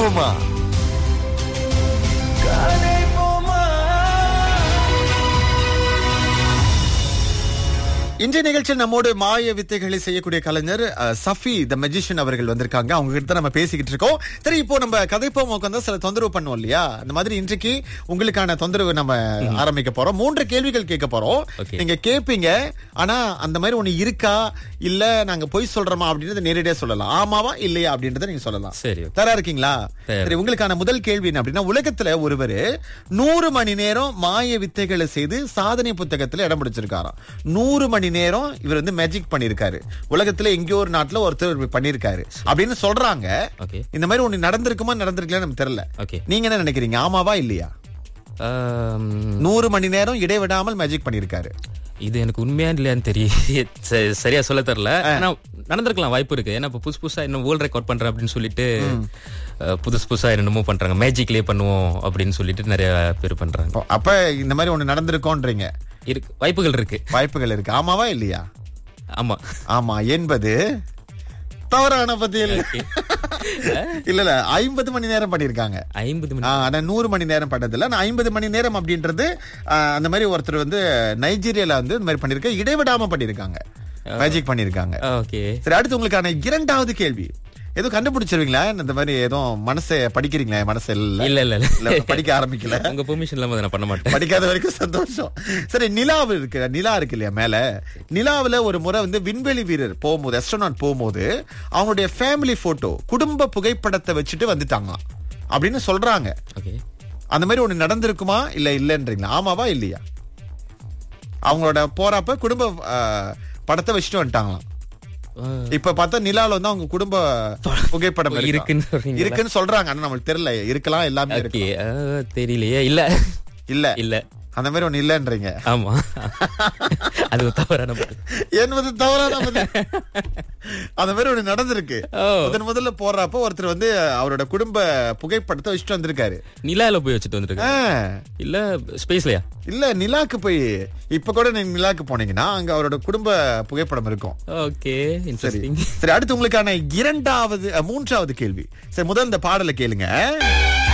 போமா இன்றைய நிகழ்ச்சியில் நம்மோடு மாய வித்தைகளை செய்யக்கூடிய கலைஞர் அஹ், சஃபி த மெஜிஷியன் அவர்கள் வந்திருக்காங்க அவங்க கிட்ட தான் நம்ம பேசிக்கிட்டு இருக்கோம் சரி இப்போ நம்ம கதைப்போம் உட்காந்து சில தொந்தரவு பண்ணுவோம் இல்லையா அந்த மாதிரி இன்றைக்கு உங்களுக்கான தொந்தரவு நம்ம ஆரம்பிக்க போறோம் மூன்று கேள்விகள் கேட்க போறோம் Okay. நீங்க கேட்பீங்க ஆனா அந்த மாதிரி ஒண்ணு இருக்கா இல்ல நாங்க பொய் சொல்றோமா அப்படின்றத நேரடியா சொல்லலாம் ஆமாவா இல்லையா அப்படின்றத நீங்க சொல்லலாம் சரி okay. தயாரா இருக்கீங்களா தயார். சரி உங்களுக்கான முதல் கேள்வி என்ன அப்படின்னா உலகத்துல ஒருவர் நூறு மணி நேரம் மாய வித்தைகளை செய்து சாதனை புத்தகத்துல இடம் பிடிச்சிருக்காராம் நூறு மணி நேரம் இவர் வந்து மேஜிக் பண்ணிருக்காரு உலகத்துல எங்கேயோ ஒரு நாட்டுல ஒருத்தர் இப்படி பண்ணிருக்காரு அப்படின்னு சொல்றாங்க ஓகே இந்த மாதிரி ஒண்ணு நடந்திருக்குமா நடந்திருக்கலன்னு நமக்கு தெரியல ஓகே நீங்க என்ன நினைக்கிறீங்க ஆமாவா இல்லையா நூறு மணி நேரம் இடைவிடாமல் மேஜிக் பண்ணிருக்காரு இது எனக்கு உண்மையா இல்லையான்னு தெரிய ச- சரியா சொல்ல தெரியல ஆனா நடந்திருக்கலாம் வாய்ப்பு இருக்கு ஏன்னா இப்ப புதுசு புதுசா இன்னும் வேர்ல்ட் ரெக்கார்ட் பண்றேன் அப்படின்னு சொல்லிட்டு அஹ், புதுசு புதுசா என்னமோ பண்றாங்க மேஜிக்லயே பண்ணுவோம் அப்படின்னு சொல்லிட்டு நிறைய பேர் பண்றாங்க அப்ப இந்த மாதிரி ஒண்ணு நடந்திருக்கோன்றீங்க இருக்கு வாய்ப்புகள் இருக்கு வாய்ப்புகள் இருக்கு ஆமாவா இல்லையா ஆமா ஆமா என்பது தவறான பதில் இல்ல இல்ல ஐம்பது மணி நேரம் பண்ணிருக்காங்க ஐம்பது மணி ஆனா நூறு மணி நேரம் பண்ணதில்ல ஆனா ஐம்பது மணி நேரம் அப்படின்றது ஆ, அந்த மாதிரி ஒருத்தர் வந்து நைஜீரியால வந்து இந்த மாதிரி பண்ணிருக்க இடைவிடாம பண்ணிருக்காங்க மேஜிக் பண்ணிருக்காங்க ஓகே சரி அடுத்து உங்களுக்கான இரண்டாவது கேள்வி ஏதோ கண்டுபிடிச்சிருவீங்களா இந்த மாதிரி ஏதோ மனசை படிக்கிறீங்களா என் மனசு இல்ல இல்ல இல்ல இல்ல படிக்க ஆரம்பிக்கல உங்க பெர்மிஷன் இல்லாம அதை நான் பண்ண மாட்டேன் படிக்காத வரைக்கும் சந்தோஷம் சரி நிலாவு இருக்கு நிலா இருக்கு இல்லையா மேல நிலாவுல ஒரு முறை வந்து விண்வெளி வீரர் போகும்போது அஸ்ட்ரோனாட் போகும்போது அவங்களுடைய ஃபேமிலி போட்டோ குடும்ப புகைப்படத்தை வச்சுட்டு வந்துட்டாங்களாம் அப்படின்னு சொல்றாங்க ஓகே அந்த மாதிரி ஒண்ணு நடந்திருக்குமா இல்ல இல்லன்றீங்களா ஆமாவா இல்லையா அவங்களோட போறப்ப குடும்ப ஆஹ், படத்தை வச்சுட்டு வந்துட்டாங்களாம் இப்ப பார்த்தா நிலால வந்து அவங்க குடும்ப புகைப்படம் இருக்கா? இருக்குன்னு சொல்றீங்களா? இருக்குன்னு சொல்றாங்க ஆனா நம்மளுக்கு தெரியல இருக்கலாம் எல்லாமே இருக்கு ஓகே தெரியலையே இல்ல இல்ல இல்ல அந்த மாதிரி ஒண்ணு இல்லன்றீங்க ஆமா அது ஒரு தவறான பதில். என்பது தவறான பதில். அந்த மாதிரி ஒண்ணு நடந்திருக்கு ஓ. முதன் முதல்ல போடுறப்ப ஒருத்தர் வந்து அவரோட குடும்ப புகைப்படத்தை வச்சுட்டு வந்திருக்காரு நிலால போய் வச்சுட்டு வந்திருக்கேன் ஆ, இல்ல ஸ்பேஸ்லயா இல்ல நிலாக்கு போய் இப்ப கூட நீங்க நிலாக்கு போனீங்கன்னா அங்க அவரோட குடும்ப புகைப்படம் இருக்கும் ஓகே சரி இன்ட்ரெஸ்டிங் சரி அடுத்து உங்களுக்கான இரண்டாவது அஹ், மூன்றாவது கேள்வி சரி முதல் இந்த பாடலை கேளுங்க